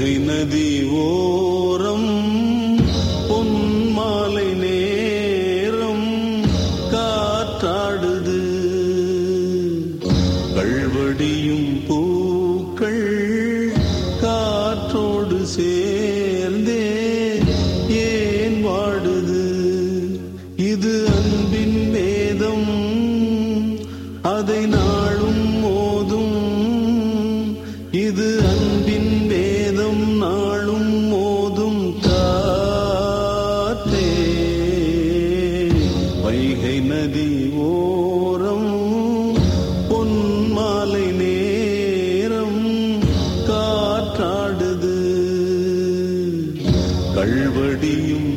வைகை நதி ஓரம் பொன்மாலை நேரம் காற்றாடுது கள்வடியும் பூக்கள் காற்றோடு சேர்ந்தே ஏன் வாடுது இது அன்பின் வேதம் அதை நாளும் மோதும் இது அன்பின் வேதம் நாளும் மோதும் காத்தே வைகை நதி ஓரம் பொன்மாலை நேரம் காற்றாடுது கள்வடியும்